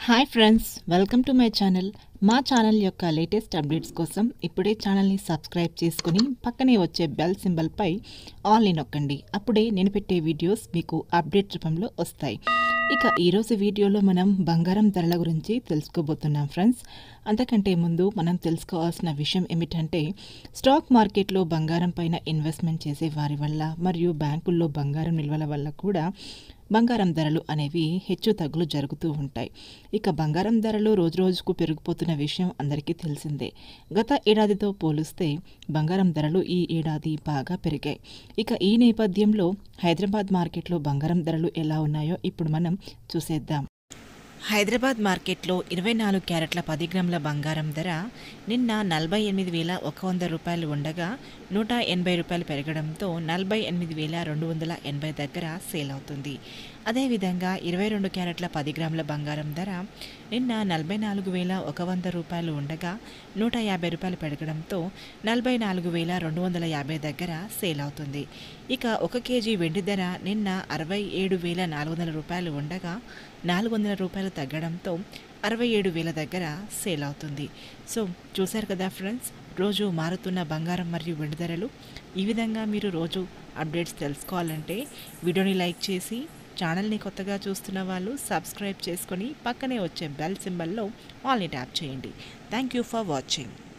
hi friends welcome to my channel మా channel యొక్క latest updates కోసం ఇప్పుడే ఛానల్ని సబ్స్క్రైబ్ చేసుకుని పక్కనే వచ్చే బెల్ సింబల్పై ఆల్ని నొక్కండి అప్పుడే నేను పెట్టే వీడియోస్ మీకు అప్డేట్ రూపంలో వస్తాయి ఇక ఈరోజు వీడియోలో మనం బంగారం ధరల గురించి తెలుసుకోబోతున్నాం ఫ్రెండ్స్ అంతకంటే ముందు మనం తెలుసుకోవాల్సిన విషయం ఏమిటంటే స్టాక్ మార్కెట్లో బంగారం పైన ఇన్వెస్ట్మెంట్ చేసే వారి వల్ల మరియు బ్యాంకుల్లో బంగారం నిల్వల వల్ల కూడా బంగారం ధరలు అనేవి హెచ్చు తగ్గులు జరుగుతూ ఉంటాయి ఇక బంగారం ధరలు రోజురోజుకు పెరిగిపోతున్న విషయం అందరికీ తెలిసిందే గత ఏడాదితో పోలిస్తే బంగారం ధరలు ఈ ఏడాది బాగా పెరిగాయి ఇక ఈ నేపథ్యంలో హైదరాబాద్ మార్కెట్లో బంగారం ధరలు ఎలా ఉన్నాయో ఇప్పుడు మనం చూసేద్దాం హైదరాబాద్ మార్కెట్లో ఇరవై నాలుగు క్యారెట్ల పది గ్రాముల బంగారం ధర నిన్న నలభై ఎనిమిది వేల ఒక వంద రూపాయలు ఉండగా నూట ఎనభై రూపాయలు పెరగడంతో నలభై ఎనిమిది వేల రెండు వందల ఎనభై దగ్గర సేల్ అవుతుంది అదేవిధంగా ఇరవై రెండు క్యారెట్ల పది గ్రాముల బంగారం ధర నిన్న నలభై నాలుగు వేల ఒక వంద రూపాయలు ఉండగా నూట యాభై రూపాయలు పెరగడంతో నలభై నాలుగు వేల రెండు వందల యాభై దగ్గర సేల్ అవుతుంది ఇక ఒక కేజీ వెండి ధర నిన్న అరవై ఏడు వేల నాలుగు వందల రూపాయలు ఉండగా నాలుగు వందల రూపాయలు తగ్గడంతో అరవై ఏడు వేల దగ్గర సేల్ అవుతుంది సో చూశారు కదా ఫ్రెండ్స్ రోజు మారుతున్న బంగారం మరియు వెండి ధరలు ఈ విధంగా మీరు రోజు అప్డేట్స్ తెలుసుకోవాలంటే వీడియోని లైక్ చేసి ఛానల్ని కొత్తగా చూస్తున్న వాళ్ళు సబ్స్క్రైబ్ చేసుకొని పక్కనే వచ్చే బెల్ సింబల్లో ఆల్ని ట్యాప్ చేయండి థ్యాంక్ యూ ఫర్ వాచింగ్